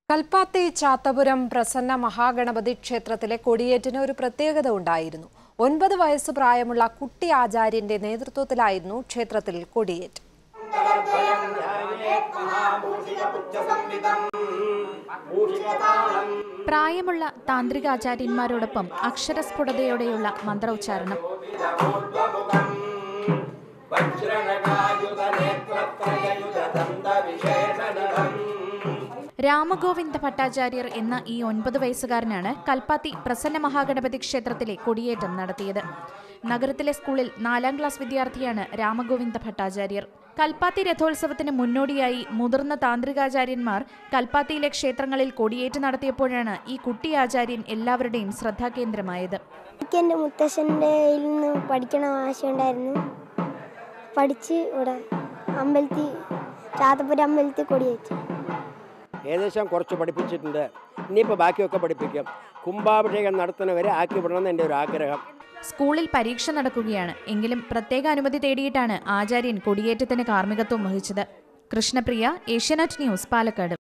കൽപ്പാത്തി ചാത്തപുരം പ്രസന്ന മഹാഗണപതി ക്ഷേത്രത്തിലെ കൊടിയേറ്റിന് ഒരു പ്രത്യേകത ഉണ്ടായിരുന്നു ഒൻപത് വയസ്സ് പ്രായമുള്ള കുട്ടി ആചാര്യന്റെ നേതൃത്വത്തിലായിരുന്നു ക്ഷേത്രത്തിൽ കൊടിയേറ്റ് പ്രായമുള്ള താന്ത്രികാചാര്യന്മാരോടൊപ്പം അക്ഷരസ്ഫുടതയോടെയുള്ള മന്ത്രോച്ചാരണം രാമഗോവിന്ദ ഭട്ടാചാര്യർ എന്ന ഈ ഒൻപത് വയസ്സുകാരനാണ് കൽപ്പാത്തി പ്രസന്ന മഹാഗണപതി ക്ഷേത്രത്തിലെ കൊടിയേറ്റം നടത്തിയത് നഗരത്തിലെ സ്കൂളിൽ നാലാം ക്ലാസ് വിദ്യാർത്ഥിയാണ് രാമഗോവിന്ദ ഭട്ടാചാര്യർ കൽപ്പാത്തി രഥോത്സവത്തിന് മുന്നോടിയായി മുതിർന്ന താന്ത്രികാചാര്യന്മാർ കൽപ്പാത്തിയിലെ ക്ഷേത്രങ്ങളിൽ കൊടിയേറ്റ് നടത്തിയപ്പോഴാണ് ഈ കുട്ടി ആചാര്യൻ എല്ലാവരുടെയും ശ്രദ്ധാകേന്ദ്രമായത് എനിക്ക് എൻ്റെ മുത്തശ്ശൻ്റെ കയ്യിൽ നിന്ന് പഠിക്കണ ആശയമുണ്ടായിരുന്നു പഠിച്ച് ഇവിടെ അമ്പലത്തിൽ ചാത്തപ്പുര അമ്പലത്തിൽ കൊടിയേറ്റി ഏകദേശം കുറച്ച് പഠിപ്പിച്ചിട്ടുണ്ട് ഇനിയിപ്പോൾ ബാക്കിയൊക്കെ പഠിപ്പിക്കും കുംഭാഭിഷേകം നടത്തുന്നവരെ ആക്കി വിടണമെന്ന് എൻ്റെ ഒരു ആഗ്രഹം സ്കൂളിൽ പരീക്ഷ നടക്കുകയാണ് എങ്കിലും പ്രത്യേക അനുമതി തേടിയിട്ടാണ് ആചാര്യൻ കൊടിയേറ്റത്തിന് കാർമ്മികത്വം വഹിച്ചത് കൃഷ്ണപ്രിയ ഏഷ്യാനെറ്റ് ന്യൂസ് പാലക്കാട്